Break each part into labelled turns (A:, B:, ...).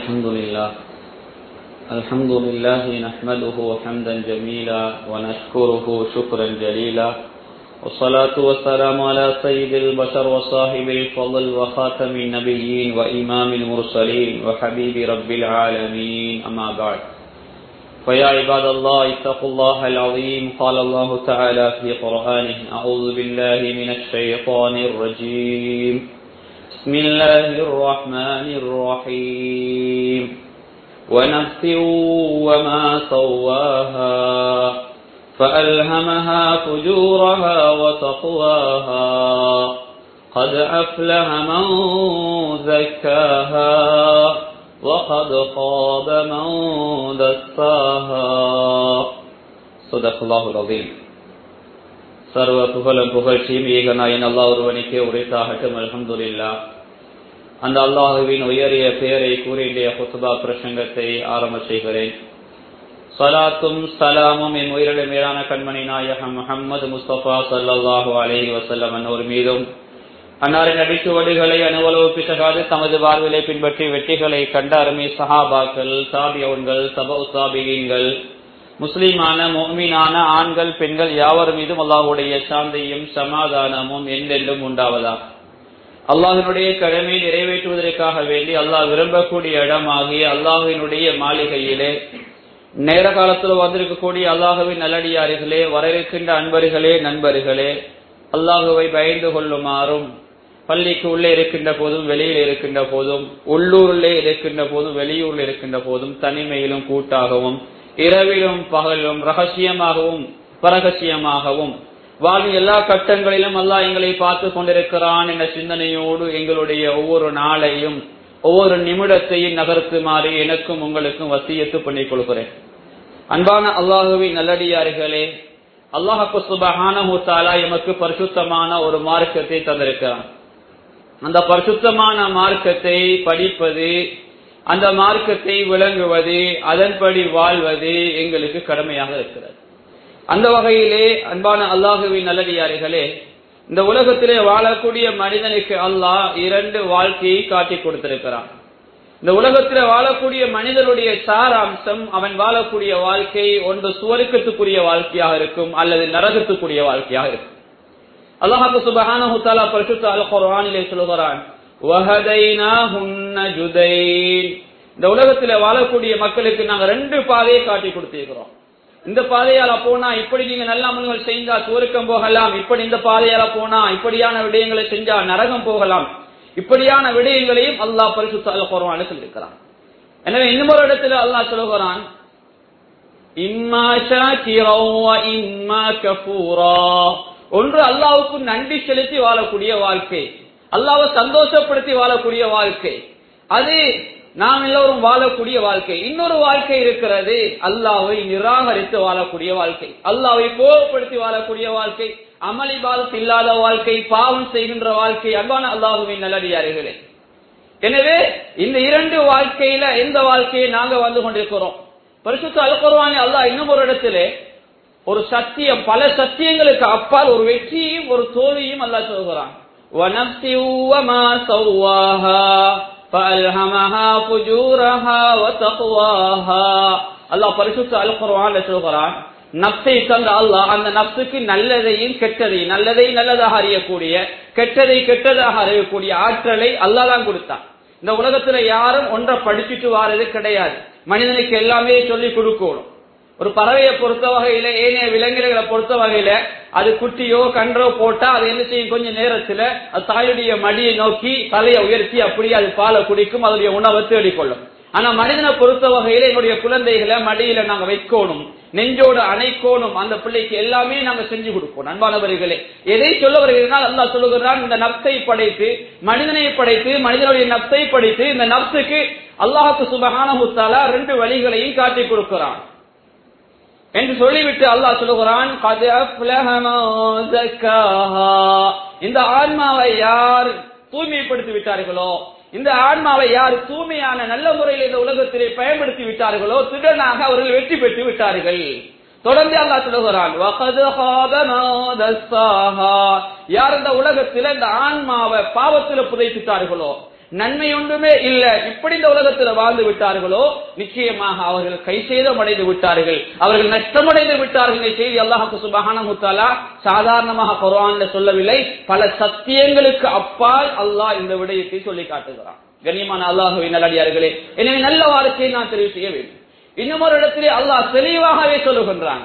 A: الحمد لله الحمد لله نحمده حمدا جميلا ونشكره شكرا جليلا والصلاة والسلام على سيد البشر وصاحب الفضل وخاتم النبيين وإمام المرسلين وحبيب رب العالمين أما بعد فيا عباد الله اتقوا الله العظيم قال الله تعالى في قرآنه أعوذ بالله من الشيطان الرجيم بسم الله الرحمن الرحيم ونفس وما سواها فألهمها فجورها وتقواها قد أفلح من زكاها وقد خاب من دساها صدق الله العظيم சர்வ புகழும் புகழ்ச்சியும் ஏகநாயன் அல்லாஹ் ஒருவனுக்கே உரைத்தாகட்டும் அல்ஹம்துலில்லா அந்த அல்லாஹுவின் உயரிய பெயரை கூறி இன்றைய குத்துபா பிரசங்கத்தை ஆரம்ப செய்கிறேன் சலாத்தும் சலாமும் என் உயிரிழ மேலான கண்மணி நாயகம் முகமது முஸ்தபா சல்லாஹூ அலஹி வசல்லம் அன்னோர் மீதும் அன்னாரின் அடிச்சுவடுகளை அனுவலவு பிசகாது தமது வாழ்விலை பின்பற்றி வெற்றிகளை கண்ட அருமை சஹாபாக்கள் சாபியவன்கள் சப சாபிகீன்கள் முஸ்லிமான மோமீனான ஆண்கள் பெண்கள் யாவர் மீதும் அல்லாஹுடைய சாந்தியும் சமாதானமும் என்றென்றும் உண்டாவதா அல்லாஹினுடைய கடமையை நிறைவேற்றுவதற்காக வேண்டி அல்லாஹ் விரும்பக்கூடிய இடமாகிய அல்லாஹினுடைய மாளிகையிலே நேர காலத்தில் வந்திருக்கக்கூடிய அல்லாஹுவின் நல்லடியார்களே வர இருக்கின்ற அன்பர்களே நண்பர்களே அல்லாஹுவை பயந்து கொள்ளுமாறும் பள்ளிக்கு உள்ளே இருக்கின்ற போதும் வெளியில் இருக்கின்ற போதும் உள்ளூரிலே இருக்கின்ற போதும் வெளியூரில் இருக்கின்ற போதும் தனிமையிலும் கூட்டாகவும் இரவிலும் பகலும் ரகசியமாகவும் பரகசியமாகவும் வாழ்வின் எல்லா கட்டங்களிலும் அல்லாஹ் எங்களை பார்த்து கொண்டிருக்கிறான் என்ற சிந்தனையோடு எங்களுடைய ஒவ்வொரு நாளையும் ஒவ்வொரு நிமிடத்தையும் நகர்த்துமாறு எனக்கும் உங்களுக்கும் வசியத்து பண்ணிக் கொள்கிறேன் அன்பான அல்லாஹுவின் நல்லடியார்களே அல்லாஹு சுபஹானா எமக்கு பரிசுத்தமான ஒரு மார்க்கத்தை தந்திருக்கிறான் அந்த பரிசுத்தமான மார்க்கத்தை படிப்பது அந்த மார்க்கத்தை விளங்குவது அதன்படி வாழ்வது எங்களுக்கு கடமையாக இருக்கிறது அந்த வகையிலே அன்பான அல்லாஹுவின் நல்லடியார்களே இந்த உலகத்திலே வாழக்கூடிய மனிதனுக்கு அல்லாஹ் இரண்டு வாழ்க்கையை காட்டி கொடுத்திருக்கிறான் இந்த உலகத்தில் வாழக்கூடிய மனிதனுடைய சாராம்சம் அவன் வாழக்கூடிய வாழ்க்கை ஒன்று சுவருக்கத்துக்குரிய வாழ்க்கையாக இருக்கும் அல்லது நரகத்துக்குரிய வாழ்க்கையாக இருக்கும் அல்லாஹாக்கு சுபஹான பரிசுத்த அல் குர்ஆனிலே சொல்கிறான் இந்த உலகத்துல வாழக்கூடிய மக்களுக்கு நாங்க ரெண்டு பாதையை காட்டி கொடுத்திருக்கிறோம் இந்த பாதையால போனா இப்படி நீங்க நல்ல அமல்கள் செஞ்சா சுவருக்கம் போகலாம் இப்படி இந்த பாதையால போனா இப்படியான விடயங்களை செஞ்சா நரகம் போகலாம் இப்படியான விடயங்களையும் அல்லாஹ் பரிசுத்த அல் குர்ஆன சொல்லியிருக்கிறான் எனவே இன்னொரு இடத்துல அல்லாஹ் சொல்லுகிறான் இம்மா ஷாகிரா இம்மா கஃபூரா ஒன்று அல்லாவுக்கு நன்றி செலுத்தி வாழக்கூடிய வாழ்க்கை அல்லாவை சந்தோஷப்படுத்தி வாழக்கூடிய வாழ்க்கை அது நாம் எல்லோரும் வாழக்கூடிய வாழ்க்கை இன்னொரு வாழ்க்கை இருக்கிறது அல்லாவை நிராகரித்து வாழக்கூடிய வாழ்க்கை அல்லாவை கோபப்படுத்தி வாழக்கூடிய வாழ்க்கை அமளிபாதம் இல்லாத வாழ்க்கை பாவம் செய்கின்ற வாழ்க்கை அன்பான அல்லாஹுவின் நல்லடியார்களே எனவே இந்த இரண்டு வாழ்க்கையில எந்த வாழ்க்கையை நாங்க வந்து கொண்டிருக்கிறோம் பரிசுத்த அல்குர்வானி அல்லாஹ் இன்னும் ஒரு இடத்திலே ஒரு சத்தியம் பல சத்தியங்களுக்கு அப்பால் ஒரு வெற்றியும் ஒரு தோல்வியும் அல்லா சொல்கிறான் அல்லாஹ் பரிசுத்த அல் குர்வான் சொல்கிறான் நப்சை தந்த அல்லாஹ் அந்த நப்சுக்கு நல்லதையும் கெட்டதையும் நல்லதை நல்லதாக அறியக்கூடிய கெட்டதை கெட்டதாக அறியக்கூடிய ஆற்றலை அல்லாஹ் தான் கொடுத்தான் இந்த உலகத்துல யாரும் ஒன்றை படிச்சுட்டு வாரது கிடையாது மனிதனுக்கு எல்லாமே சொல்லி கொடுக்கணும் ஒரு பறவையை பொறுத்த வகையில ஏனைய விலங்குகளை பொறுத்த வகையில அது குட்டியோ கன்றோ போட்டா அது என்ன செய்யும் கொஞ்ச நேரத்துல அது தாயுடைய மடியை நோக்கி தலையை உயர்த்தி அப்படியே அது பாலை குடிக்கும் அதனுடைய உணவை தேடிக்கொள்ளும் ஆனா மனிதனை பொறுத்த வகையில என்னுடைய குழந்தைகளை மடியில நாங்க வைக்கணும் நெஞ்சோடு அணைக்கணும் அந்த பிள்ளைக்கு எல்லாமே நாங்க செஞ்சு கொடுப்போம் அன்பானவர்களே எதை சொல்ல வருகிறால் அல்லா சொல்லுகிறான் இந்த நப்சை படைத்து மனிதனை படைத்து மனிதனுடைய நப்சை படைத்து இந்த நப்சுக்கு அல்லாஹுக்கு சுபகான முத்தாலா ரெண்டு வழிகளையும் காட்டி கொடுக்கிறான் என்று சொல்லிவிட்டு அல்லாஹ் சொல்லுகிறான் இந்த ஆன்மாவை யார் தூய்மைப்படுத்தி விட்டார்களோ இந்த ஆன்மாவை யார் தூய்மையான நல்ல முறையில் இந்த உலகத்திலே பயன்படுத்தி விட்டார்களோ திடனாக அவர்கள் வெற்றி பெற்று விட்டார்கள் தொடர்ந்து அல்லாஹ் சொல்லுகிறான் "வகது ஹாப மா தஸ்ஸாஹா." யார் இந்த உலகத்தில் இந்த ஆன்மாவை பாவத்தில் புதைத்துட்டார்களோ நன்மை ஒன்றுமே இல்ல இப்படி இந்த உலகத்தில் வாழ்ந்து விட்டார்களோ நிச்சயமாக அவர்கள் கை சேதம் அடைந்து விட்டார்கள் அவர்கள் நஷ்டமடைந்து விட்டார்கள் இந்த செய்தி அல்லாஹு சுபஹான முத்தாலா சாதாரணமாக குரான்ல சொல்லவில்லை பல சத்தியங்களுக்கு அப்பால் அல்லாஹ் இந்த விடயத்தை சொல்லி காட்டுகிறான் கண்ணியமான அல்லாஹுவின் நல்லடியார்களே எனவே நல்ல வாழ்க்கையை நான் தெரிவு செய்ய வேண்டும் இன்னும் ஒரு இடத்திலே அல்லாஹ் தெளிவாகவே சொல்லுகின்றான்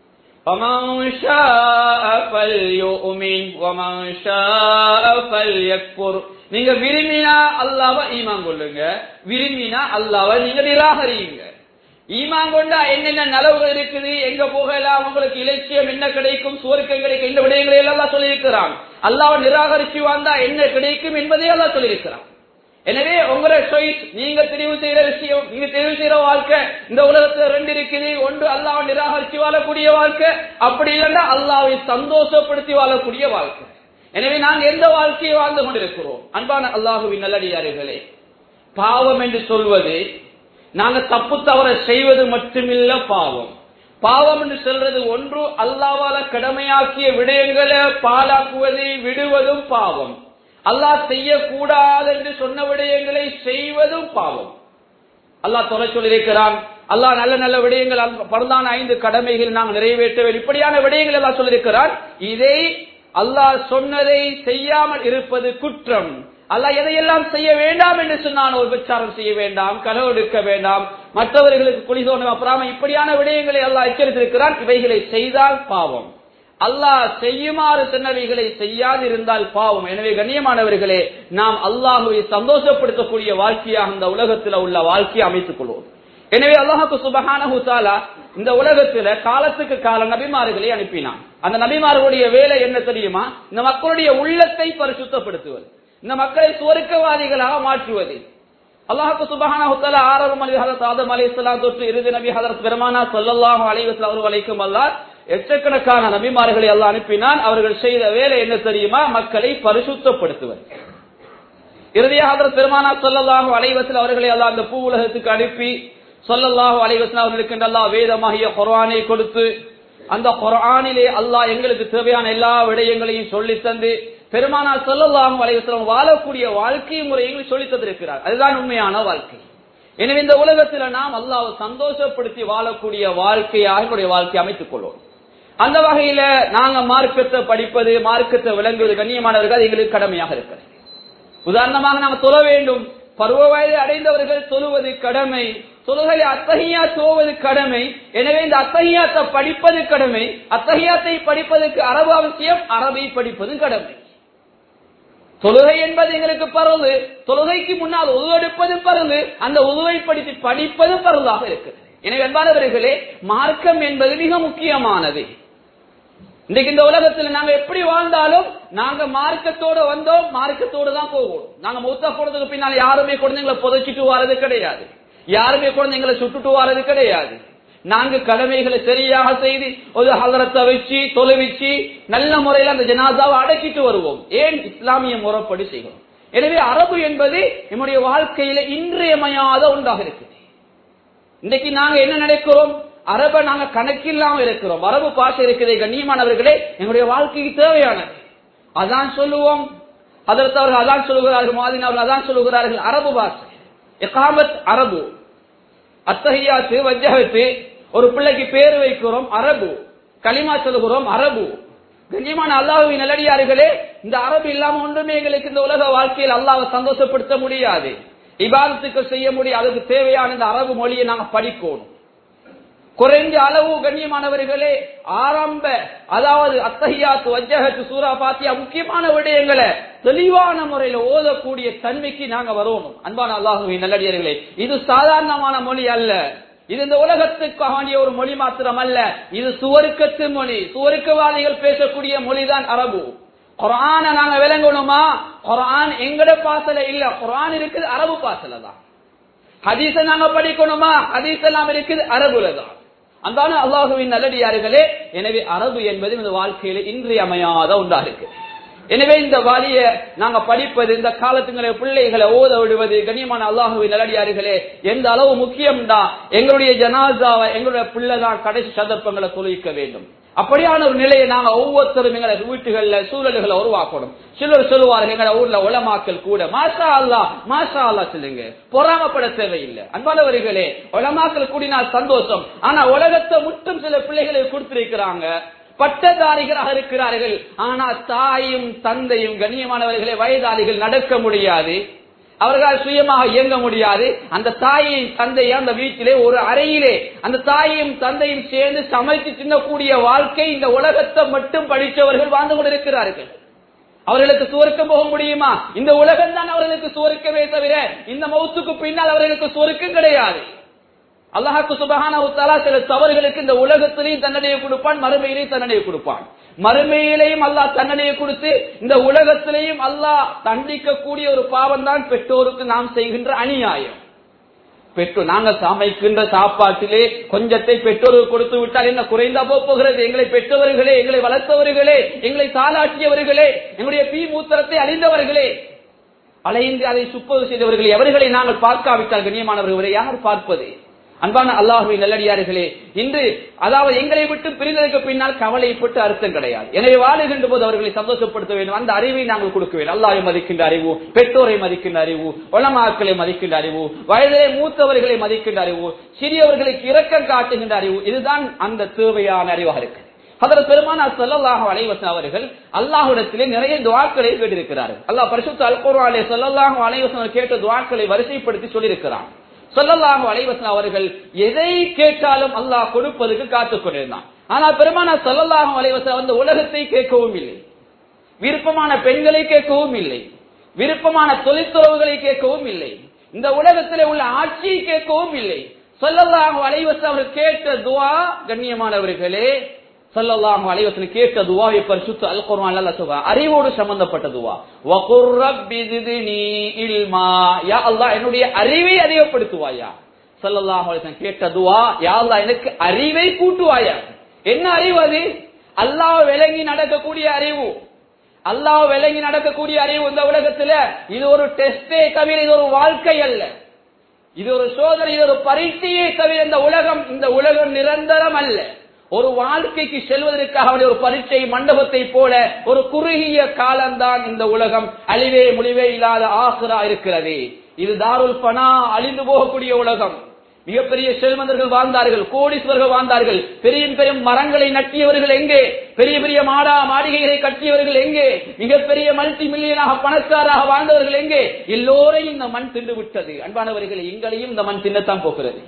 A: فمن شاء فليؤمن ومن شاء فليكفر நீங்க விரும்பினா அல்லாஹ்வை ஈமான் கொள்ளுங்க விரும்பினா அல்லாஹ்வை நீங்க நிராகரியுங்க ஈமான் கொண்டா என்னென்ன நலவுகள் இருக்குது எங்க போகலாம் உங்களுக்கு இலட்சியம் என்ன கிடைக்கும் சுவர்க்கம் கிடைக்கும் இந்த விடயங்களை எல்லாம் சொல்லியிருக்கிறான் அல்லாஹ் நிராகரிச்சு வந்தா என்ன கிடைக்கும் என்பதை எல்லாம் சொல்லியிருக்கிறான் எனவே உங்களோட சாய்ஸ் நீங்க தெரிவு செய்யற விஷயம் நீங்க தெரிவு செய்யற வாழ்க்கை இந்த உலகத்துல ரெண்டு இருக்குது ஒன்று அல்லாஹ் நிராகரிச்சு வாழக்கூடிய வாழ்க்கை அப்படி இல்லைன்னா அல்லாவை சந்தோஷப்படுத்தி வாழக்கூடிய வாழ்க்கை எனவே நாங்க எந்த வாழ்க்கையை வாழ்ந்து கொண்டிருக்கிறோம் அன்பான அல்லாஹுவின் நல்லடியார்களே பாவம் என்று சொல்வது நாங்க தப்பு தவற செய்வது மட்டுமில்ல பாவம் பாவம் என்று சொல்றது ஒன்று அல்லாவால கடமையாக்கிய விடயங்களை பாலாக்குவதை விடுவதும் பாவம் அல்லாஹ் செய்யக்கூடாது என்று சொன்ன விடயங்களை செய்வதும் பாவம் அல்லாஹ் தொலை சொல்லியிருக்கிறான் அல்லாஹ் நல்ல நல்ல விடயங்கள் பரந்தான ஐந்து கடமைகள் நாம் நிறைவேற்ற வேண்டும் இப்படியான விடயங்கள் எல்லாம் சொல்லியிருக்கிறான் இதை அல்லாஹ் சொன்னதை செய்யாமல் இருப்பது குற்றம் அல்லாஹ் எதையெல்லாம் செய்ய வேண்டாம் என்று சொன்னான் ஒரு பிரச்சாரம் செய்ய வேண்டாம் களவு எடுக்க வேண்டாம் மற்றவர்களுக்கு குழி தோணும் அப்புறம் இப்படியான விடயங்களை அல்லாஹ் எச்சரித்திருக்கிறான் இவைகளை செய்தால் பாவம் அல்லாஹ் செய்யுமாறு சொன்னவைகளை செய்யாது இருந்தால் பாவம் எனவே கண்ணியமானவர்களே நாம் அல்லாஹுவை சந்தோஷப்படுத்தக்கூடிய வாழ்க்கையாக இந்த உலகத்தில் உள்ள வாழ்க்கையை அமைத்துக் கொள்வோம் எனவே அல்லாஹுக்கு சுபஹானஹு தாலா இந்த உலகத்துல காலத்துக்கு கால நபிமார்களை அனுப்பினான் அந்த நபிமார்களுடைய வேலை என்ன தெரியுமா இந்த மக்களுடைய உள்ளத்தை பரிசுத்தப்படுத்துவது இந்த மக்களை சுவர்க்கவாதிகளாக மாற்றுவது அல்லாஹுக்கு சுபஹானஹு தாலா ஆரம்பம் அலி ஹதரத் ஆதம் அலைஹிஸ்ஸலாம் தொற்று இறுதி நபி ஹதரத் பெருமானா ஸல்லல்லாஹு அலைஹி வஸல்லம் அவர்களுக்கும் அல்லாஹ் எச்சக்கணக்கான நபிமார்களை அல்லாஹ் அனுப்பினான் அவர்கள் செய்த வேலை என்ன தெரியுமா மக்களை பரிசுத்தப்படுத்துவது இறுதியாக பெருமானா சொல்லல்லாஹு அலைவசல் அவர்களை அல்லாஹ் அந்த பூ உலகத்துக்கு அனுப்பி சொல்லல்லாஹு அலைவசல் அவர்களுக்கு அல்லாஹ் வேதமாகிய குர்ஆனை கொடுத்து அந்த குர்ஆனிலே அல்லாஹ் எங்களுக்கு தேவையான எல்லா விடயங்களையும் சொல்லி தந்து பெருமானா சொல்லல்லாஹு அலைவசலம் வாழக்கூடிய வாழ்க்கை முறைகளை சொல்லி தந்திருக்கிறார் அதுதான் உண்மையான வாழ்க்கை எனவே இந்த உலகத்தில் நாம் அல்லாஹ் சந்தோஷப்படுத்தி வாழக்கூடிய வாழ்க்கையாக எங்களுடைய வாழ்க்கையை அமைத்துக் கொள்வோம் அந்த வகையில நாங்க மார்க்கத்தை படிப்பது மார்க்கத்தை விளங்குவது கண்ணியமானவர்கள் அது எங்களுக்கு கடமையாக இருக்கிறது உதாரணமாக நாங்கள் தொழ வேண்டும் பருவ வயது அடைந்தவர்கள் தொழுவது கடமை தொழுகை அத்தகையா தோவது கடமை எனவே இந்த அத்தகையாத்தை படிப்பது கடமை அத்தகையாத்தை படிப்பதற்கு அரபு அவசியம் அரபை படிப்பது கடமை தொழுகை என்பது எங்களுக்கு பரவு தொழுகைக்கு முன்னால் உருவெடுப்பது பரவு அந்த உருவை படித்து படிப்பது பரவாக இருக்கிறது எனவே அன்பானவர்களே மார்க்கம் என்பது மிக முக்கியமானது இன்றைக்கு இந்த உலகத்தில் நாங்க எப்படி வாழ்ந்தாலும் நாங்க மார்க்கத்தோட வந்தோம் மார்க்கத்தோடு தான் போவோம் நாங்க மூத்தா போனதுக்கு பின்னால் யாருமே குழந்தைங்களை புதைச்சிட்டு வாரது கிடையாது யாருமே குழந்தைங்களை சுட்டுட்டு வாரது கிடையாது நான்கு கடமைகளை சரியாக செய்து ஒரு ஹலரத்தை வச்சு தொலைவிச்சு நல்ல முறையில் அந்த ஜனாதாவை அடக்கிட்டு வருவோம் ஏன் இஸ்லாமிய முறைப்படி செய்கிறோம் எனவே அரபு என்பது நம்முடைய வாழ்க்கையில இன்றியமையாத ஒன்றாக இருக்குது இன்றைக்கு நாங்க என்ன நினைக்கிறோம் அரபை நாங்க கணக்கில்லாம இருக்கிறோம் அரபு பாஷை இருக்கிறதே கண்ணியமானவர்களே எங்களுடைய வாழ்க்கைக்கு தேவையானது அதான் சொல்லுவோம் அதற்கு அவர்கள் அதான் சொல்லுகிறார்கள் மாதின் அவர்கள் அதான் சொல்லுகிறார்கள் அரபு பாஷை எகாமத் அரபு அத்தகையாத்து வஜ்ஜகத்து ஒரு பிள்ளைக்கு பேர் வைக்கிறோம் அரபு களிமா சொல்லுகிறோம் அரபு கண்ணியமான அல்லாஹுவின் நல்லடியார்களே இந்த அரபு இல்லாம ஒன்றுமே எங்களுக்கு இந்த உலக வாழ்க்கையில் அல்லாஹ் சந்தோஷப்படுத்த முடியாது இபாதத்துக்கு செய்ய முடியும் அதுக்கு தேவையான இந்த அரபு மொழியை நாங்க படிக்கணும் குறைஞ்ச அளவு கண்ணியமானவர்களே ஆரம்ப அதாவது அத்தகையாத்து வஜ்ஜகத்து சூரா பாத்தியா முக்கியமான விடயங்களை தெளிவான முறையில ஓதக்கூடிய தன்மைக்கு நாங்க வரணும் அன்பான அல்லாஹுவின் நல்லடியார்களே இது சாதாரணமான மொழி அல்ல இது இந்த உலகத்துக்காக வேண்டிய ஒரு மொழி மாத்திரம் அல்ல இது சுவருக்கத்து மொழி சுவருக்கவாதிகள் பேசக்கூடிய மொழிதான் அரபு குரான நாங்க விளங்கணுமா குரான் எங்கட பாசல இல்ல குரான் இருக்குது அரபு பாசல தான் ஹதீஸ நாங்க படிக்கணுமா ஹதீஸ் எல்லாம் இருக்குது அரபுல தான் அந்தான அல்லாஹுவின் நல்லடியார்களே எனவே அரபு என்பது இந்த வாழ்க்கையில இன்றியமையாத ஒன்றாக இருக்கு எனவே இந்த வாலிய நாங்க படிப்பது இந்த காலத்துங்களை பிள்ளைகளை ஓத விடுவது கண்ணியமான அல்லாஹுவின் நல்லடியார்களே எந்த அளவு முக்கியம்டா எங்களுடைய ஜனாசாவை எங்களுடைய பிள்ளை தான் கடைசி சந்தர்ப்பங்களை தொழிக்க வேண்டும் அப்படியான ஒரு நிலையை நாங்க ஒவ்வொருத்தரும் எங்களை வீட்டுகள்ல சூழல்களை உருவாக்கணும் சிலர் சொல்லுவார்கள் எங்களை ஊர்ல உலமாக்கல் கூட மாஷா அல்லா மாஷா அல்லா சொல்லுங்க பொறாமப்பட தேவையில்லை அன்பானவர்களே உலமாக்கல் கூடினால் சந்தோஷம் ஆனா உலகத்தை மட்டும் சில பிள்ளைகளை கொடுத்திருக்கிறாங்க பட்டதாரிகளாக இருக்கிறார்கள் ஆனா தாயும் தந்தையும் கண்ணியமானவர்களே வயதாளிகள் நடக்க முடியாது அவர்களால் சுயமாக இயங்க முடியாது அந்த தாயையும் தந்தையும் அந்த வீட்டிலே ஒரு அறையிலே அந்த தாயையும் தந்தையும் சேர்ந்து சமைத்து தின்னக்கூடிய வாழ்க்கை இந்த உலகத்தை மட்டும் படித்தவர்கள் வாழ்ந்து கொண்டிருக்கிறார்கள் அவர்களுக்கு சுவர்க்கம் போக முடியுமா இந்த உலகம் தான் அவர்களுக்கு சுவர்க்கமே தவிர இந்த மௌத்துக்கு பின்னால் அவர்களுக்கு சுவர்க்கம் கிடையாது அல்லாஹாக்கு சுபஹான சில தவறுகளுக்கு இந்த உலகத்திலையும் தண்டனையை கொடுப்பான் மறுமையிலையும் தண்டனையை கொடுப்பான் மறுமையிலையும் அல்லாஹ் தண்டனையை கொடுத்து இந்த உலகத்திலையும் அல்லாஹ் தண்டிக்கக்கூடிய ஒரு பாவம் தான் பெற்றோருக்கு நாம் செய்கின்ற அநியாயம் பெற்றோர் நாங்க சமைக்கின்ற சாப்பாட்டிலே கொஞ்சத்தை பெற்றோருக்கு கொடுத்து விட்டால் என்ன குறைந்தா போகிறது எங்களை பெற்றவர்களே எங்களை வளர்த்தவர்களே எங்களை தாளாட்டியவர்களே எங்களுடைய பீ மூத்திரத்தை அழிந்தவர்களே அலைந்து அதை சுப்பது செய்தவர்களே எவர்களை நாங்கள் பார்க்காவிட்டால் கண்ணியமானவர்களை யார் பார்ப்பது அன்பான அல்லாஹுவை நல்லடியார்களே இன்று அதாவது எங்களை விட்டு பிரிந்ததற்கு பின்னால் கவலைப்பட்டு அர்த்தம் கிடையாது எனவே வாழுகின்ற போது அவர்களை சந்தோஷப்படுத்த வேண்டும் அந்த அறிவை நாங்கள் கொடுக்க வேண்டும் அல்லாவை மதிக்கின்ற அறிவு பெற்றோரை மதிக்கின்ற அறிவு உளமாக்களை மதிக்கின்ற அறிவு வயதிலே மூத்தவர்களை மதிக்கின்ற அறிவு சிறியவர்களுக்கு இரக்கம் காட்டுகின்ற அறிவு இதுதான் அந்த தேவையான அறிவாக இருக்கு அதற்கு பெருமான சொல்லல்லாஹ் அலைவசன் அவர்கள் அல்லாஹுடத்திலே நிறைய துவாக்களை கேட்டிருக்கிறார்கள் அல்லாஹ் பரிசுத்த அல்குர்வாலே சொல்லல்லாஹ் அலைவசன் கேட்ட துவாக்களை வரிசைப்படுத்தி சொல்லியிருக்கிறான் சொல்லல்லாஹு அலைவசன் அவர்கள் எதை கேட்டாலும் அல்லாஹ் கொடுப்பதற்கு காத்துக் கொண்டிருந்தான் ஆனால் பெருமான சொல்லல்லாஹு அலைவசன் அந்த உலகத்தை கேட்கவும் இல்லை விருப்பமான பெண்களை கேட்கவும் இல்லை விருப்பமான தொழிற்துறவுகளை கேட்கவும் இல்லை இந்த உலகத்திலே உள்ள ஆட்சியை கேட்கவும் இல்லை சொல்லல்லாஹு அலைவசன் அவர் கேட்ட துவா கண்ணியமானவர்களே சல்லல்லாஹு அலைவசன் கேட்ட துவாவை பரிசுத்த அல் குர்ஆன் அல்லாஹ் சொல்றா அறிவோடு சம்பந்தப்பட்ட துவா வகுர் ரப்பி ஜித்னி இல்மா யா அல்லாஹ் என்னுடைய அறிவை அதிகப்படுத்துவாயா சல்லல்லாஹு அலைவசன் கேட்ட துவா யா அல்லாஹ் எனக்கு அறிவை கூட்டுவாயா என்ன அறிவு அது அல்லாஹ் விளங்கி நடக்கக்கூடிய அறிவு அல்லாஹ் விளங்கி நடக்கக்கூடிய அறிவு இந்த உலகத்துல இது ஒரு டெஸ்டே தவிர இது ஒரு வாழ்க்கை அல்ல இது ஒரு சோதனை இது ஒரு பரீட்சையே தவிர இந்த உலகம் இந்த உலகம் நிரந்தரம் அல்ல ஒரு வாழ்க்கைக்கு செல்வதற்காக ஒரு பரீட்சை மண்டபத்தை போல ஒரு குறுகிய காலம்தான் இந்த உலகம் அழிவே முடிவே இல்லாத ஆசுரா இருக்கிறது இது தாருல் பனா அழிந்து போகக்கூடிய உலகம் மிகப்பெரிய செல்வந்தர்கள் வாழ்ந்தார்கள் கோடீஸ்வரர்கள் வாழ்ந்தார்கள் பெரிய பெரிய மரங்களை நட்டியவர்கள் எங்கே பெரிய பெரிய மாடா மாளிகைகளை கட்டியவர்கள் எங்கே மிகப்பெரிய மல்டி மில்லியனாக பணக்காராக வாழ்ந்தவர்கள் எங்கே எல்லோரையும் இந்த மண் தின்று விட்டது அன்பானவர்கள் எங்களையும் இந்த மண் தின்னத்தான் போகிறது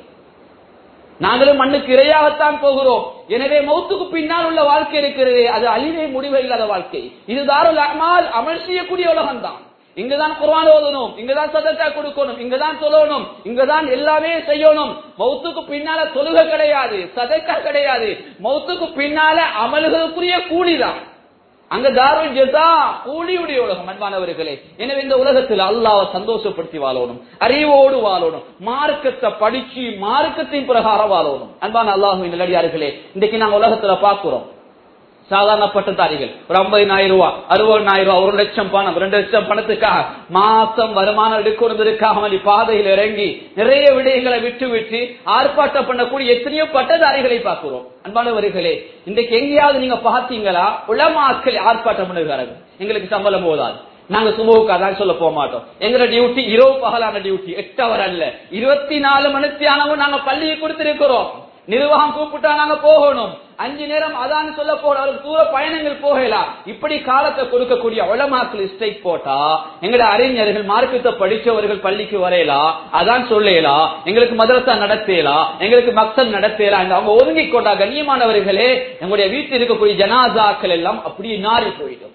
A: நாங்களும் மண்ணுக்கு இரையாகத்தான் போகிறோம் எனவே மௌத்துக்கு பின்னால் உள்ள வாழ்க்கை இருக்கிறது அது அழிவே முடிவு இல்லாத வாழ்க்கை இது தாருல் அமால் அமல் செய்யக்கூடிய உலகம் தான் இங்கதான் குர்ஆன் ஓதணும் இங்கதான் சதக்கா கொடுக்கணும் இங்கதான் சொல்லணும் இங்கதான் எல்லாமே செய்யணும் மௌத்துக்கு பின்னால தொழுகை கிடையாது சதக்கா கிடையாது மௌத்துக்கு பின்னால அமல்களுக்குரிய கூலிதான் அங்க தாருல் ஜெசா கூலியுடைய உலகம் அன்பானவர்களே எனவே இந்த உலகத்தில் அல்லாஹ் சந்தோஷப்படுத்தி வாழணும் அறிவோடு வாழணும் மார்க்கத்தை படிச்சு மார்க்கத்தின் பிரகாரம் வாழணும் அன்பான அல்லாஹுவின் நல்லடியார்களே இன்றைக்கு நாங்க உலகத்துல பாக்குறோம் சாதாரண பட்டதாரிகள் ஒரு ஐம்பதினாயிரம் ரூபாய் அறுபதாயிரம் ரூபாய் ஒரு லட்சம் பணம் ரெண்டு லட்சம் பணத்துக்காக மாசம் வருமானம் எடுக்கிறதுக்காக வேண்டி பாதையில் இறங்கி நிறைய விடயங்களை விட்டு விட்டு ஆர்ப்பாட்டம் பண்ணக்கூடிய எத்தனையோ பட்டதாரிகளை பார்க்கிறோம் அன்பானவர்களே இன்றைக்கு எங்கேயாவது நீங்க பார்த்தீங்களா உளமாக்கள் ஆர்ப்பாட்டம் பண்ணுகிறார்கள் எங்களுக்கு சம்பளம் போதாது நாங்க சுமூக அதான் சொல்ல போக மாட்டோம் எங்களோட டியூட்டி இரவு பகலான டியூட்டி எட்டு அவர் அல்ல இருபத்தி நாலு மணித்தியானவும் நாங்க பள்ளியை கொடுத்திருக்கிறோம் நிர்வாகம் கூப்பிட்டா நாங்க போகணும் அஞ்சு நேரம் அதான் சொல்ல போற தூர பயணங்கள் போகலாம் இப்படி காலத்தை கொடுக்கக்கூடிய உளமாக்கள் ஸ்ட்ரைக் போட்டா எங்கட அறிஞர்கள் மார்க்கத்தை படிச்சவர்கள் பள்ளிக்கு வரையலாம் அதான் சொல்லலாம் எங்களுக்கு மதரசா நடத்தலாம் எங்களுக்கு மக்கள் நடத்தலாம் இந்த அவங்க ஒதுங்கி கொண்டா கண்ணியமானவர்களே எங்களுடைய வீட்டில் இருக்கக்கூடிய ஜனாசாக்கள் எல்லாம் அப்படியே நாரி போயிடும்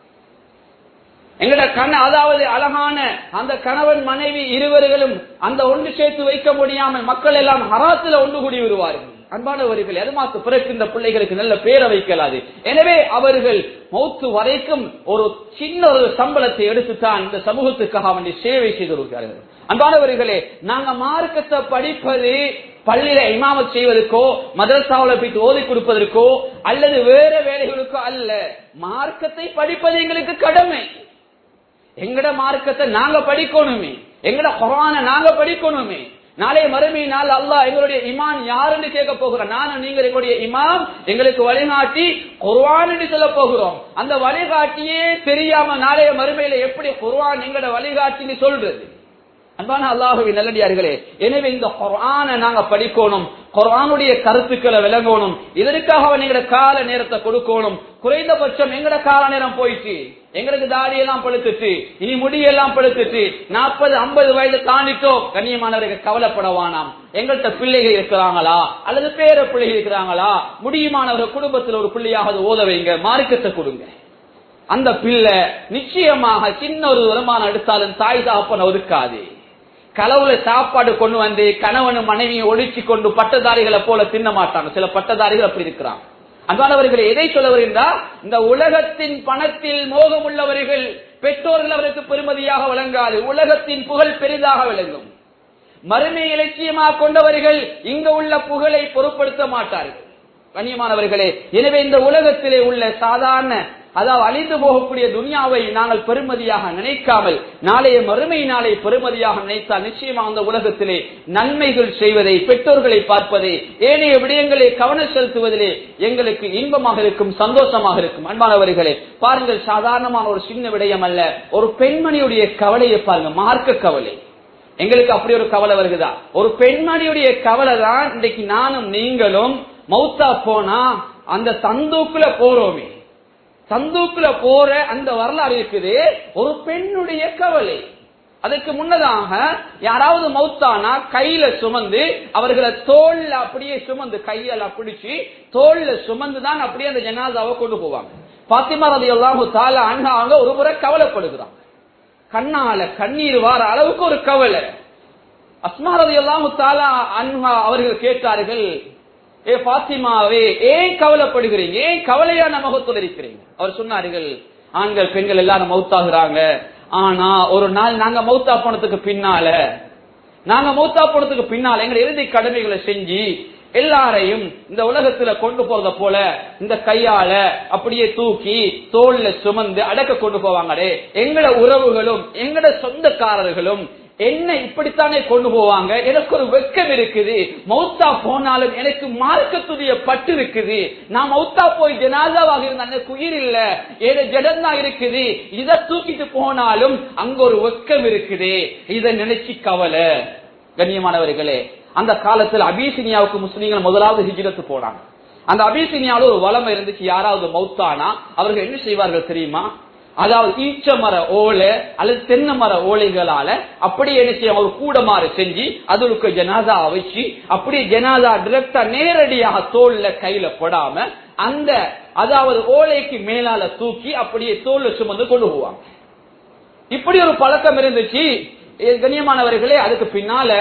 A: எங்கட கண் அதாவது அழகான அந்த கணவன் மனைவி இருவர்களும் அந்த ஒன்று சேர்த்து வைக்க முடியாமல் மக்கள் எல்லாம் ஹராத்துல ஒன்று கூடி வருவார்கள் அன்பானவர்கள் அது மாத்து பிறக்கின்ற பிள்ளைகளுக்கு நல்ல பேரை வைக்கலாது எனவே அவர்கள் மௌத்து வரைக்கும் ஒரு சின்ன ஒரு சம்பளத்தை எடுத்துத்தான் இந்த சமூகத்துக்காக வேண்டி சேவை செய்து வருகிறார்கள் அன்பானவர்களே நாங்க மார்க்கத்தை படிப்பது பள்ளியில இமாமத் செய்வதற்கோ மதரசாவில போயிட்டு ஓதி கொடுப்பதற்கோ அல்லது வேற வேலைகளுக்கோ அல்ல மார்க்கத்தை படிப்பது எங்களுக்கு கடமை எங்கட மார்க்கத்தை நாங்க படிக்கணுமே எங்கட குரான நாங்க படிக்கணுமே நாளைய மறுமையினால் அல்லாஹ் எங்களுடைய இமான் யாருன்னு கேட்க போகிறோம் நானும் நீங்கள் எங்களுடைய இமாம் எங்களுக்கு வழிகாட்டி குர்வான் என்று சொல்ல போகிறோம் அந்த வழிகாட்டியே தெரியாம நாளைய மறுமையில எப்படி குர்வான் எங்களோட வழிகாட்டின்னு சொல்றது அன்பான அல்லாஹுவின் நல்லடியார்களே எனவே இந்த குர்ஆனை நாங்க படிக்கணும் குர்ஆனுடைய கருத்துக்களை விளங்கணும் இதற்காக எங்கட கால நேரத்தை கொடுக்கணும் குறைந்தபட்சம் எங்கட கால நேரம் போயிட்டு எங்களுக்கு தாடியெல்லாம் பழுத்துட்டு இனி முடியெல்லாம் பழுத்துட்டு நாற்பது ஐம்பது வயது தாண்டிட்டோ கண்ணியமானவர்கள் கவலைப்படவானாம் எங்கள்கிட்ட பிள்ளைகள் இருக்கிறாங்களா அல்லது பேர பிள்ளைகள் இருக்கிறாங்களா முடியுமானவர்கள் குடும்பத்தில் ஒரு பிள்ளையாக ஓத வைங்க மார்க்கத்தை கொடுங்க அந்த பிள்ளை நிச்சயமாக சின்ன ஒரு வருமானம் எடுத்தாலும் தாய் தாப்பன் ஒதுக்காது களவுல சாப்பாடு கொண்டு வந்து கணவனும் மனைவியை ஒழிச்சு கொண்டு பட்டதாரிகளை போல தின்ன மாட்டாங்க சில பட்டதாரிகள் அப்படி இருக்கிறாங்க அன்பானவர்களை எதை சொல்ல வருகின்றார் இந்த உலகத்தின் பணத்தில் மோகம் உள்ளவர்கள் பெற்றோர்கள் அவருக்கு பெருமதியாக விளங்காது உலகத்தின் புகழ் பெரிதாக விளங்கும் மறுமை இலட்சியமாக கொண்டவர்கள் இங்க உள்ள புகழை பொருட்படுத்த மாட்டார்கள் கண்ணியமானவர்களே எனவே இந்த உலகத்திலே உள்ள சாதாரண அதாவது அழிந்து போகக்கூடிய துனியாவை நாங்கள் பெருமதியாக நினைக்காமல் நாளைய மறுமை நாளை பெருமதியாக நினைத்தால் நிச்சயமாக அந்த உலகத்திலே நன்மைகள் செய்வதை பெற்றோர்களை பார்ப்பதை ஏனைய விடயங்களை கவனம் செலுத்துவதிலே எங்களுக்கு இன்பமாக இருக்கும் சந்தோஷமாக இருக்கும் அன்பானவர்களே பாருங்கள் சாதாரணமான ஒரு சின்ன விடயம் அல்ல ஒரு பெண்மணியுடைய கவலையை பாருங்க மார்க்க கவலை எங்களுக்கு அப்படி ஒரு கவலை வருகுதா ஒரு பெண்மணியுடைய கவலை தான் இன்றைக்கு நானும் நீங்களும் மௌத்தா போனா அந்த சந்தூக்குல போறோமே சந்தூக்குல போற அந்த வரலாறு இருக்குது ஒரு பெண்ணுடைய கவலை அதுக்கு முன்னதாக யாராவது மௌத்தானா கையில சுமந்து அவர்களை தோல்ல அப்படியே சுமந்து கையால பிடிச்சு தோல்ல சுமந்து தான் அப்படியே அந்த ஜனாதாவை கொண்டு போவாங்க பாத்திமா ரதி எல்லாம் தால அண்ணாங்க ஒரு முறை கவலைப்படுகிறாங்க கண்ணால கண்ணீர் வார அளவுக்கு ஒரு கவலை அஸ்மா ரதி எல்லாம் தாலா அன்ஹா அவர்கள் கேட்டார்கள் ஏ பாத்திமாவே ஏன் கவலைப்படுகிறீங்க ஏன் கவலையான முகத்தோடு இருக்கிறீங்க அவர் சொன்னார்கள் ஆண்கள் பெண்கள் எல்லாரும் மௌத்தாகிறாங்க ஆனா ஒரு நாள் நாங்க மௌத்தா போனதுக்கு பின்னால நாங்க மௌத்தா போனதுக்கு பின்னால எங்க இறுதி கடமைகளை செஞ்சு எல்லாரையும் இந்த உலகத்துல கொண்டு போறத போல இந்த கையால அப்படியே தூக்கி தோல்ல சுமந்து அடக்க கொண்டு போவாங்களே எங்கட உறவுகளும் எங்கட சொந்தக்காரர்களும் என்ன இப்படித்தானே கொண்டு போவாங்க எனக்கு ஒரு வெக்கம் இருக்குது மௌத்தா போனாலும் எனக்கு மார்க்கத்துடைய பட்டு இருக்குது நான் மௌத்தா போய் ஜனாதாவாக இருந்த எனக்கு உயிர் இல்ல ஏதோ ஜடம் தான் இருக்குது இதை தூக்கிட்டு போனாலும் அங்க ஒரு வெக்கம் இருக்குது இதை நினைச்சு கவலை கண்ணியமானவர்களே அந்த காலத்தில் அபிசினியாவுக்கு முஸ்லீம்கள் முதலாவது ஹிஜ்ரத்து போனாங்க அந்த அபிசினியாவில் ஒரு வளமை இருந்துச்சு யாராவது மௌத்தானா அவர்கள் என்ன செய்வார்கள் தெரியுமா அதாவது ஈச்ச மர ஓலை அல்லது தென்னை மர ஓலைகளால அப்படியே என்ன செய்ய ஒரு கூடமாறு செஞ்சு அதுக்கு ஜனாதா வச்சு அப்படியே ஜனாதா டிரெக்டா நேரடியாக தோல்ல கையில போடாம அந்த அதாவது ஓலைக்கு மேலால தூக்கி அப்படியே தோல்ல சுமந்து கொண்டு போவாங்க இப்படி ஒரு பழக்கம் இருந்துச்சு கண்ணியமானவர்களே அதுக்கு பின்னால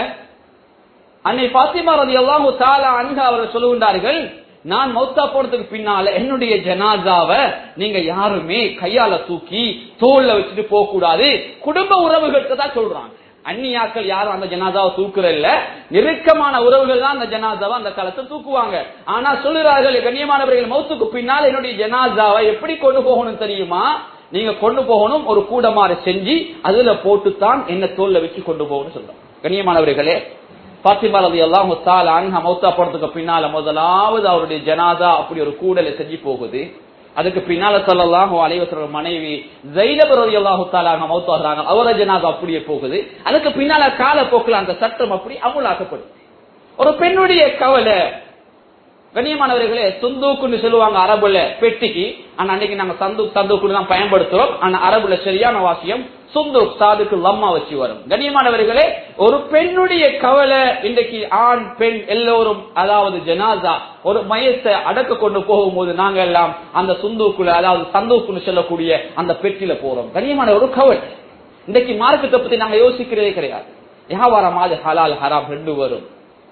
A: அன்னை பாத்திமா ரதி அல்லாஹு தாலா அன்ஹா அவர்கள் சொல்லுகின்றார்கள் நான் மௌத்தா போனதுக்கு பின்னால என்னுடைய ஜனாதாவை நீங்க யாருமே கையால தூக்கி தோல்ல வச்சுட்டு போக கூடாது குடும்ப உறவுகளுக்கு தான் சொல்றாங்க அந்நியாக்கள் யாரும் அந்த ஜனாதாவை தூக்குறதில்ல நெருக்கமான உறவுகள் தான் அந்த ஜனாதாவை அந்த காலத்தை தூக்குவாங்க ஆனா சொல்லுறார்கள் கண்ணியமானவர்கள் மௌத்துக்கு பின்னால் என்னுடைய ஜனாதாவை எப்படி கொண்டு போகணும் தெரியுமா நீங்க கொண்டு போகணும் ஒரு கூடமாறு செஞ்சு அதுல போட்டுத்தான் என்ன தோல்ல வச்சு கொண்டு போகணும்னு சொல்றோம் கண்ணியமானவர்களே பாத்திமா ரதி எல்லாம் அன்ஹா மௌத்தா போனதுக்கு பின்னால முதலாவது அவருடைய ஜனாதா அப்படி ஒரு கூடலை செஞ்சு போகுது அதுக்கு பின்னால சொல்லலாம் அலைவசர மனைவி ஜெயிலப் ரதி அல்லாஹு தாலாக மௌத்தாகிறாங்க அவர ஜனாதா அப்படியே போகுது அதுக்கு பின்னால காலப்போக்கில் அந்த சட்டம் அப்படி அமுலாக்கப்படுது ஒரு பெண்ணுடைய கவலை கண்ணியமானவர்களே சுந்தூக்குன்னு சொல்லுவாங்க அரபுல பெட்டிக்கு ஆனா அன்னைக்கு நாங்க சந்து சந்தூக்குன்னு தான் பயன்படுத்துறோம் ஆனா அரபுல சரியான வாசியம் சுந்தூக் சாதுக்கு லம்மா வச்சு வரும் கண்ணியமானவர்களே ஒரு பெண்ணுடைய கவலை இன்றைக்கு ஆண் பெண் எல்லோரும் அதாவது ஜனாதா ஒரு மயத்தை அடக்க கொண்டு போகும்போது நாங்க எல்லாம் அந்த சுந்தூக்குல அதாவது சந்தூக்குன்னு சொல்லக்கூடிய அந்த பெட்டியில போறோம் கண்ணியமான ஒரு கவலை இன்றைக்கு மார்க்கத்தை பத்தி நாங்க யோசிக்கிறதே கிடையாது வியாபாரம் அது ஹலால் ஹராம் ரெண்டும் வரும்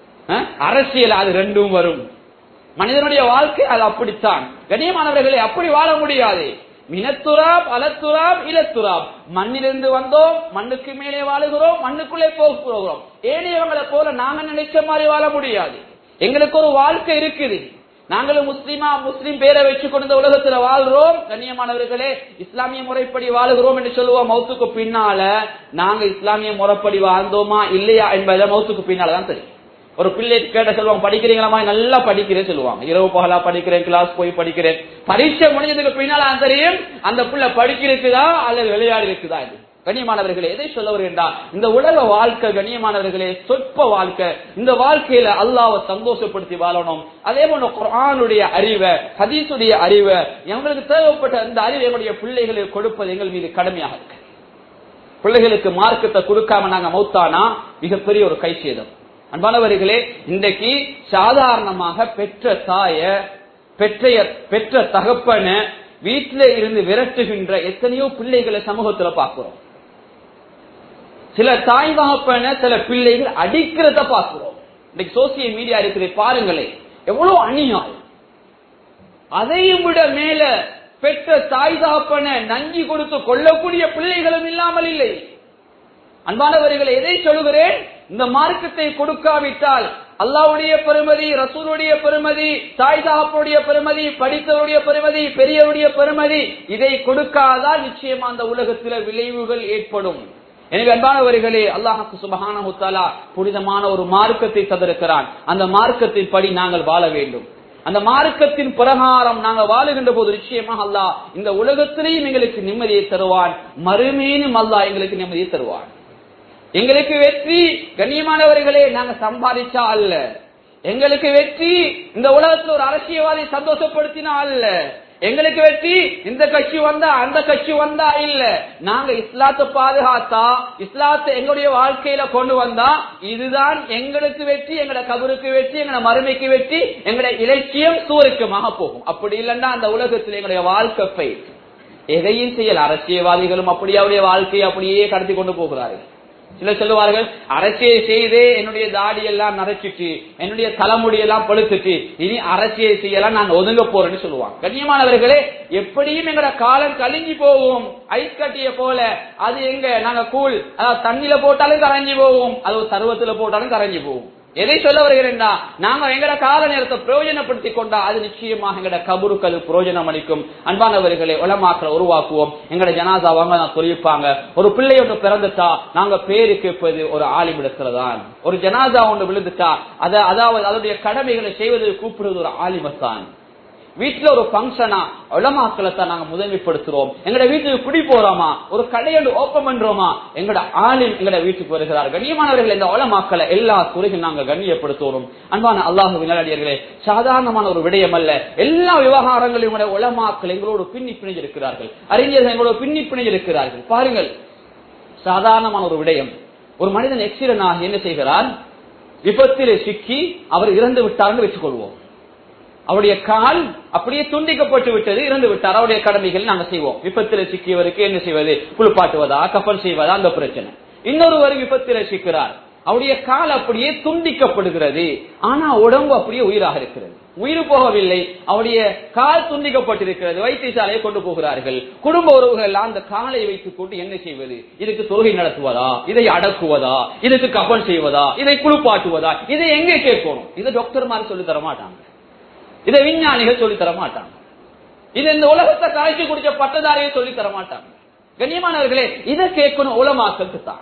A: அரசியல் அது ரெண்டும் வரும் மனிதனுடைய வாழ்க்கை அது அப்படித்தான் கண்ணியமானவர்களை அப்படி வாழ முடியாது மினத்துராப் அலத்துராப் இலத்துராப் மண்ணிலிருந்து வந்தோம் மண்ணுக்கு மேலே வாழுகிறோம் மண்ணுக்குள்ளே போகிறோம் ஏனையவங்களை போல நாங்க நினைச்ச மாதிரி வாழ முடியாது எங்களுக்கு ஒரு வாழ்க்கை இருக்குது நாங்களும் முஸ்லீமா முஸ்லீம் பேரை வச்சு கொண்டு இந்த உலகத்துல வாழ்றோம் கண்ணியமானவர்களே இஸ்லாமிய முறைப்படி வாழுகிறோம் என்று சொல்லுவோம் மௌத்துக்கு பின்னால நாங்க இஸ்லாமிய முறைப்படி வாழ்ந்தோமா இல்லையா என்பதை மௌத்துக்கு பின்னால தான் தெரியும் ஒரு பிள்ளை கேட்ட சொல்லுவாங்க படிக்கிறீங்களா நல்லா படிக்கிறேன் சொல்லுவாங்க இரவு பகலா படிக்கிறேன் கிளாஸ் போய் படிக்கிறேன் பரீட்சை முடிஞ்சதுக்கு பின்னால தெரியும் அந்த பிள்ளை படிக்கிறதுக்குதா அல்லது விளையாடி இருக்குதா இது கண்ணியமானவர்களே எதை சொல்ல வருகின்றார் இந்த உலக வாழ்க்கை கண்ணியமானவர்களே சொற்ப வாழ்க்கை இந்த வாழ்க்கையில அல்லாவை சந்தோஷப்படுத்தி வாழணும் அதே போல குரானுடைய அறிவை ஹதீசுடைய அறிவை எங்களுக்கு தேவைப்பட்ட இந்த அறிவை எங்களுடைய பிள்ளைகளுக்கு கொடுப்பது எங்கள் மீது கடமையாக இருக்கு பிள்ளைகளுக்கு மார்க்கத்தை கொடுக்காம நாங்க மௌத்தானா மிகப்பெரிய ஒரு கை சேதம் அன்பானவர்களே இன்றைக்கு சாதாரணமாக பெற்ற தாய பெற்றைய பெற்ற தகப்பன வீட்டில இருந்து விரட்டுகின்ற எத்தனையோ பிள்ளைகளை சமூகத்துல பார்க்கிறோம் சில தாய் தகப்பன சில பிள்ளைகள் அடிக்கிறத பார்க்கிறோம் இன்னைக்கு சோசியல் மீடியா இருக்கிற பாருங்களேன் எவ்வளவு அநியாயம் அதையும் விட மேல பெற்ற தாய் தகப்பன நஞ்சி கொடுத்து கொள்ளக்கூடிய பிள்ளைகளும் இல்லாமல் இல்லை அன்பானவர்களை எதை சொல்கிறேன் இந்த மார்க்கத்தை கொடுக்காவிட்டால் அல்லாவுடைய பெருமதி ரசூலுடைய பெருமதி தாய் தகப்பனுடைய பெருமதி படித்தவருடைய பெருமதி பெரியவருடைய பெருமதி இதை கொடுக்காதால் நிச்சயமா அந்த உலகத்தில் விளைவுகள் ஏற்படும் எனவே அன்பானவர்களே அல்லாஹு சுபஹான புனிதமான ஒரு மார்க்கத்தை தந்திருக்கிறான் அந்த மார்க்கத்தின் படி நாங்கள் வாழ வேண்டும் அந்த மார்க்கத்தின் பிரகாரம் நாங்கள் வாழுகின்ற போது நிச்சயமாக அல்லாஹ் இந்த உலகத்திலேயும் எங்களுக்கு நிம்மதியை தருவான் மறுமேனும் அல்லாஹ் எங்களுக்கு நிம்மதியை தருவான் எங்களுக்கு வெற்றி கண்ணியமானவர்களே நாங்க சம்பாதிச்சா அல்ல எங்களுக்கு வெற்றி இந்த உலகத்துல ஒரு அரசியல்வாதி சந்தோஷப்படுத்தினா அல்ல எங்களுக்கு வெற்றி இந்த கட்சி வந்தா அந்த கட்சி வந்தா இல்ல நாங்க இஸ்லாத்தை பாதுகாத்தா இஸ்லாத்தை எங்களுடைய வாழ்க்கையில கொண்டு வந்தா இதுதான் எங்களுக்கு வெற்றி எங்கட கபருக்கு வெற்றி எங்கட மறுமைக்கு வெற்றி எங்கட இலட்சியம் சூருக்கமாக போகும் அப்படி இல்லைன்னா அந்த உலகத்தில் எங்களுடைய வாழ்க்கை பை எதையும் செய்யல அரசியல்வாதிகளும் அப்படியே அவருடைய வாழ்க்கையை அப்படியே கடத்தி கொண்டு போகிறார்கள் சிலர் சொல்லுவார்கள் அரசியல் செய்தே என்னுடைய தாடி எல்லாம் நரைச்சிட்டு என்னுடைய தலைமுடி எல்லாம் பழுத்துட்டு இனி அரசியல் செய்யலாம் நான் ஒதுங்க போறேன்னு சொல்லுவாங்க கண்ணியமானவர்களே எப்படியும் எங்கட காலம் கழிஞ்சு போகும் ஐஸ் கட்டிய போல அது எங்க நாங்க கூழ் அதாவது தண்ணியில போட்டாலும் கரைஞ்சி போகும் அது ஒரு சர்வத்துல போட்டாலும் கரைஞ்சி போகும் எதை சொல்ல வருகிறேன்னா நாங்க எங்கட கால நேரத்தை பிரயோஜனப்படுத்திக் கொண்டா அது நிச்சயமாக எங்கட கபருக்கு அது பிரயோஜனம் அளிக்கும் அன்பானவர்களை உலமாக்களை உருவாக்குவோம் எங்கட ஜனாதா வாங்க நான் சொல்லியிருப்பாங்க ஒரு பிள்ளை ஒன்று பிறந்துட்டா நாங்க பேரு கேட்பது ஒரு ஆலிமிடத்துலதான் ஒரு ஜனாதா ஒன்று விழுந்துட்டா அத அதாவது அதனுடைய கடமைகளை செய்வதற்கு கூப்பிடுவது ஒரு ஆலிமத்தான் வீட்டுல ஒரு பங்கனா உலமாக்களை தான் நாங்க முதன்மைப்படுத்துறோம் எங்கட வீட்டுக்கு குடி போறோமா ஒரு கடையோடு ஓப்பன் பண்றோமா எங்கட ஆளில் எங்கட வீட்டுக்கு வருகிறார் கண்ணியமானவர்கள் இந்த உலமாக்களை எல்லா துறையும் நாங்க கண்ணியப்படுத்துவோம் அன்பான அல்லாஹு வினாடியர்களே சாதாரணமான ஒரு விடயம் அல்ல எல்லா விவகாரங்களையும் கூட உலமாக்கள் எங்களோடு பின்னி பிணைஞ்சிருக்கிறார்கள் அறிஞர்கள் எங்களோட பின்னி பிணைஞ்சிருக்கிறார்கள் பாருங்கள் சாதாரணமான ஒரு விடயம் ஒரு மனிதன் எக்ஸிடென்ட் ஆகி என்ன செய்கிறார் விபத்திலே சிக்கி அவர் இறந்து விட்டார்னு வச்சுக்கொள்வோம் அவருடைய கால் அப்படியே துண்டிக்கப்பட்டு விட்டது இறந்து விட்டார் அவருடைய கடமைகள் நாங்க செய்வோம் விபத்தில சிக்கியவருக்கு என்ன செய்வது குளிப்பாட்டுவதா கப்பல் செய்வதா அந்த பிரச்சனை இன்னொருவர் விபத்தில சிக்கிறார் அவருடைய கால் அப்படியே துண்டிக்கப்படுகிறது ஆனா உடம்பு அப்படியே உயிராக இருக்கிறது உயிர் போகவில்லை அவருடைய கால் துண்டிக்கப்பட்டிருக்கிறது வைத்தியசாலையை கொண்டு போகிறார்கள் குடும்ப உறவுகள் எல்லாம் அந்த காலை வைத்துக் கொண்டு என்ன செய்வது இதுக்கு தொழுகை நடத்துவதா இதை அடக்குவதா இதுக்கு கப்பல் செய்வதா இதை குளிப்பாட்டுவதா இதை எங்கே கேட்கணும் இதை டாக்டர் மாதிரி சொல்லி தர மாட்டாங்க இதை விஞ்ஞானிகள் சொல்லி தர மாட்டாங்க இது இந்த உலகத்தை காய்ச்சி குடிச்ச பட்டதாரியை சொல்லி தர மாட்டாங்க கண்ணியமானவர்களே இதை கேட்கணும் உலமாக்களுக்கு தான்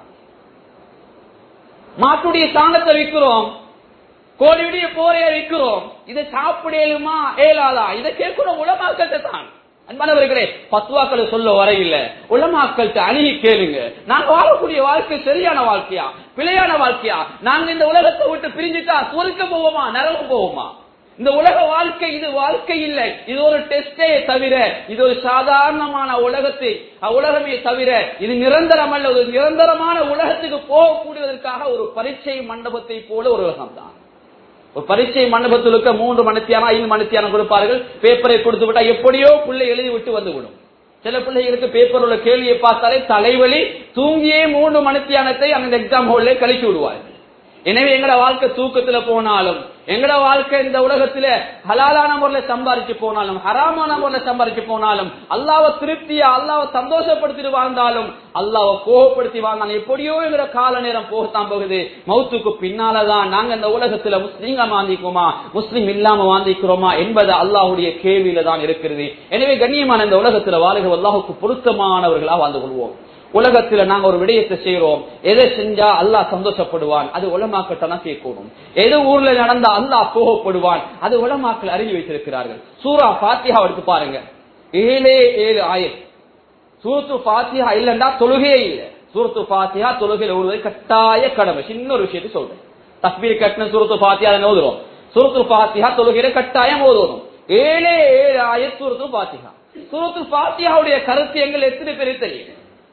A: மாட்டுடைய சாணத்தை விற்கிறோம் கோழியுடைய போரைய விற்கிறோம் இதை சாப்பிடலுமா ஏலாதா இதை கேட்கணும் உலமாக்கள் தான் அன்பானவர்களே பத்துவாக்களை சொல்ல வரையில்லை உலமாக்கள்கிட்ட அணுகி கேளுங்க நாங்க வாழக்கூடிய வாழ்க்கை சரியான வாழ்க்கையா பிழையான வாழ்க்கையா நாங்க இந்த உலகத்தை விட்டு பிரிஞ்சுட்டா சுருக்க போவோமா நரகம் போவோமா இந்த உலக வாழ்க்கை இது வாழ்க்கை இல்லை இது ஒரு டெஸ்டே தவிர இது ஒரு சாதாரணமான உலகத்தை உலகமே தவிர இது நிரந்தரம் அல்ல ஒரு நிரந்தரமான உலகத்துக்கு போகக்கூடியதற்காக ஒரு பரீட்சை மண்டபத்தை போல ஒரு உலகம் தான் ஒரு பரீட்சை மண்டபத்தில் இருக்க மூன்று மணித்தியானம் ஐந்து மணித்தியானம் கொடுப்பார்கள் பேப்பரை கொடுத்து விட்டா எப்படியோ பிள்ளை எழுதி விட்டு வந்து விடும் சில பிள்ளைகளுக்கு பேப்பர் உள்ள கேள்வியை பார்த்தாலே தலைவலி தூங்கியே மூன்று மணித்தியானத்தை அந்த எக்ஸாம் ஹோல்ல கழிச்சு விடுவார்கள் எனவே எங்கட வாழ்க்கை தூக்கத்துல போனாலும் எங்கட வாழ்க்கை இந்த உலகத்துல ஹலாலான முறையில சம்பாரிச்சு போனாலும் ஹராமான முறையில சம்பாரிச்சு போனாலும் அல்லாவை திருப்தியா அல்லாவை சந்தோஷப்படுத்திட்டு வாழ்ந்தாலும் அல்லாவை கோபப்படுத்தி வாழ்ந்தாலும் எப்படியோ எங்கட கால நேரம் போகத்தான் போகுது மௌத்துக்கு பின்னாலதான் நாங்க இந்த உலகத்துல முஸ்லீங்க வாந்திக்குமா முஸ்லீம் இல்லாம வாந்திக்கிறோமா என்பது அல்லாஹுடைய கேள்வியில தான் இருக்கிறது எனவே கண்ணியமான இந்த உலகத்துல வாழ்க அல்லாஹுக்கு பொருத்தமானவர்களா வாழ்ந்து கொள்வோம் உலகத்துல நாங்க ஒரு விடயத்தை செய்யறோம் எதை செஞ்சா அல்லாஹ் சந்தோஷப்படுவான் அது உலமாக்கிட்ட தான் கேட்கணும் எது ஊர்ல நடந்தா அல்லாஹ் கோபப்படுவான் அது உலமாக்கள் அறிஞ்சு வைத்திருக்கிறார்கள் சூரா பாத்தியா எடுத்து பாருங்க ஏழே ஏழு ஆயிரம் சூரத்து பாத்தியா இல்லைன்னா தொழுகையே இல்லை சூரத்து பாத்தியா தொழுகையில் ஓடுவது கட்டாய கடமை சின்ன ஒரு விஷயத்தை சொல்றேன் தஸ்பீர் கட்டின சூரத்து பாத்தியா அதை ஓதுறோம் சூரத்து பாத்தியா தொழுகையில கட்டாயம் ஓதுறோம் ஏழே ஏழு ஆயிரம் சூரத்து பாத்தியா சூரத்து பாத்தியாவுடைய கருத்து எங்கள் எத்தனை பேருக்கு தெரியும்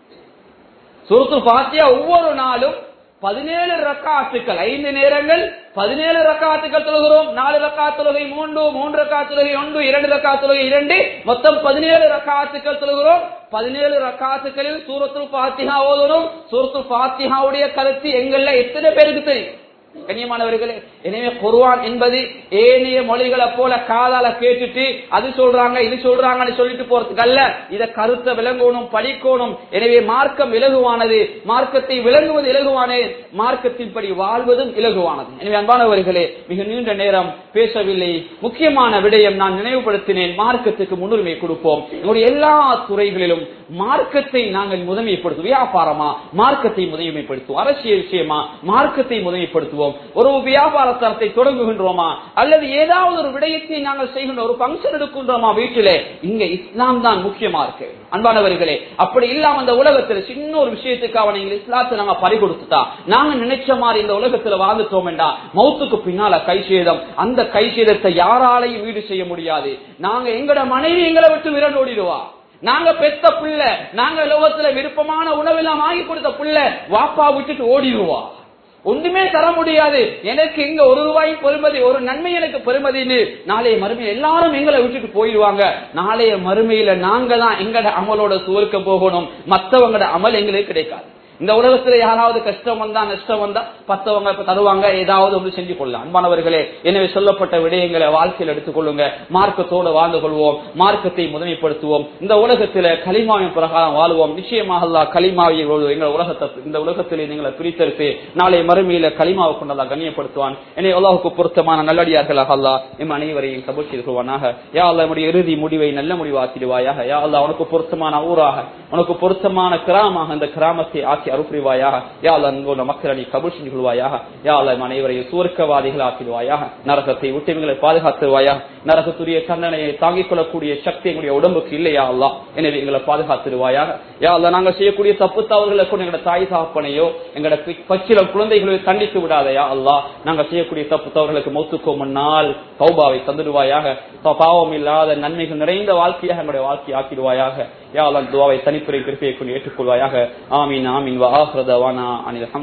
A: சூரத்து பாத்தியா ஒவ்வொரு நாளும் பதினேழு ரக்காத்துக்கள் ஐந்து நேரங்கள் பதினேழு ரக்காத்துக்கள் தொழுகிறோம் நாலு ரக்கா தொழுகை மூன்று மூன்று ரக்கா தொழுகை ஒன்று இரண்டு ரக்கா தொழுகை இரண்டு மொத்தம் பதினேழு ரக்காத்துக்கள் தொழுகிறோம் பதினேழு ரக்காத்துக்களில் சூரத்துல் பாத்திஹா ஓதணும் சூரத்துல் பாத்திஹாவுடைய கருத்து எங்கள்ல எத்தனை பேருக்கு தெரியும் கண்ணியமானவர்களே எனவே குர்வான் என்பது ஏனைய மொழிகளை போல காதால கேட்டுட்டு அது சொல்றாங்க இது சொல்றாங்கன்னு சொல்லிட்டு போறதுக்கு அல்ல இத கருத்தை விளங்கணும் படிக்கணும் எனவே மார்க்கம் இலகுவானது மார்க்கத்தை விளங்குவது இலகுவானது மார்க்கத்தின்படி வாழ்வதும் இலகுவானது எனவே அன்பானவர்களே மிக நீண்ட நேரம் பேசவில்லை முக்கியமான விடயம் நான் நினைவுபடுத்தினேன் மார்க்கத்துக்கு முன்னுரிமை கொடுப்போம் என்னுடைய எல்லா துறைகளிலும் மார்க்கத்தை நாங்கள் முதன்மைப்படுத்துவோம் வியாபாரமா மார்க்கத்தை முதன்மைப்படுத்துவோம் அரசியல் விஷயமா மார்க்கத்தை முதன்மைப்படுத்துவோம் ஒரு வியாபார தரத்தை தொடங்குகின்றோமா அல்லது ஏதாவது ஒரு விடயத்தை நாங்கள் செய்கின்ற ஒரு பங்கன் எடுக்கின்றோமா வீட்டிலே இங்க இஸ்லாம் தான் முக்கியமா இருக்கு அன்பானவர்களே அப்படி இல்லாம அந்த உலகத்துல சின்ன ஒரு விஷயத்துக்காக நீங்கள் இஸ்லாத்தை நாங்க பறி கொடுத்துட்டா நாங்க நினைச்ச மாதிரி இந்த உலகத்துல வாழ்ந்துட்டோம் என்றா மௌத்துக்கு பின்னால கை சேதம் அந்த கை சேதத்தை யாராலையும் ஈடு செய்ய முடியாது நாங்க எங்கட மனைவி எங்களை விட்டு விரண்டு ஓடிடுவா நாங்க பெத்த பிள்ளை நாங்க லோகத்துல விருப்பமான உணவெல்லாம் வாங்கி கொடுத்த பிள்ளை வாப்பா விட்டுட்டு ஓடிடுவா ஒன்றுமே தர முடியாது எனக்கு இங்க ஒரு ரூபாய் பெருமதி ஒரு நன்மை எனக்கு பெருமதின்னு நாளைய மறுமையில் எல்லாரும் எங்களை விட்டுட்டு போயிடுவாங்க நாளைய மறுமையில நாங்க தான் எங்கட அமலோட சுவர்க்க போகணும் மத்தவங்கட அமல் எங்களுக்கு கிடைக்காது இந்த உலகத்துல யாராவது கஷ்டம் வந்தா நஷ்டம் வந்தா பத்தவங்க இப்ப தருவாங்க ஏதாவது ஒன்று செஞ்சு கொள்ளலாம் அன்பானவர்களே எனவே சொல்லப்பட்ட விடயங்களை வாழ்க்கையில் எடுத்துக்கொள்ளுங்க மார்க்கத்தோடு வாழ்ந்து கொள்வோம் மார்க்கத்தை முதன்மைப்படுத்துவோம் இந்த உலகத்துல களிமாவின் பிரகாரம் வாழ்வோம் நிச்சயமாக அல்லா களிமாவை எங்கள் உலகத்தை இந்த உலகத்திலே நீங்களை பிரித்தெடுத்து நாளை மறுமையில களிமாவை கொண்டதா கண்ணியப்படுத்துவான் என்னை அல்லாஹுக்கு பொருத்தமான நல்லடியார்களாக அல்லா எம் அனைவரையும் கபூர் செய்து கொள்வானாக யா அல்லா நம்முடைய இறுதி முடிவை நல்ல முடிவாக்கிடுவாயாக யா அல்லா உனக்கு பொருத்தமான ஊராக உனக்கு பொருத்தமான கிராமமாக இந்த கிராமத்தை ஆக்கி அருப்புரிவாயாக யா அல்லா அன்போட மக்களை நீ கபூர் செஞ்சு கொள்வாயாக யா அல்லா எம் அனைவரையும் சுவர்க்கவாதிகள் ஆக்கிடுவாயாக நரகத்தை விட்டு எங்களை பாதுகாத்துருவாயாக நரகத்துடைய தண்டனையை தாங்கிக் கொள்ளக்கூடிய சக்தி எங்களுடைய உடம்புக்கு இல்லையா அல்லா எனவே எங்களை பாதுகாத்துருவாயாக யா அல்லா நாங்கள் செய்யக்கூடிய தப்பு தவறுகளை கொண்டு எங்களோட தாய் சாப்பனையோ எங்களோட பச்சில குழந்தைகளை தண்டித்து விடாதையா அல்லா நாங்கள் செய்யக்கூடிய தப்பு தவறுகளுக்கு மௌத்துக்கோ முன்னால் சௌபாவை தந்துடுவாயாக பாவம் இல்லாத நன்மைகள் நிறைந்த வாழ்க்கையாக எங்களுடைய வாழ்க்கை ஆக்கிடுவாயாக யா அல்லா துவாவை தனிப்புரை பிறப்பை கொண்டு ஏற்றுக்கொள்வாயாக ஆமீன் ஆமீன் வா ஆஹ்ரதவானா அனில்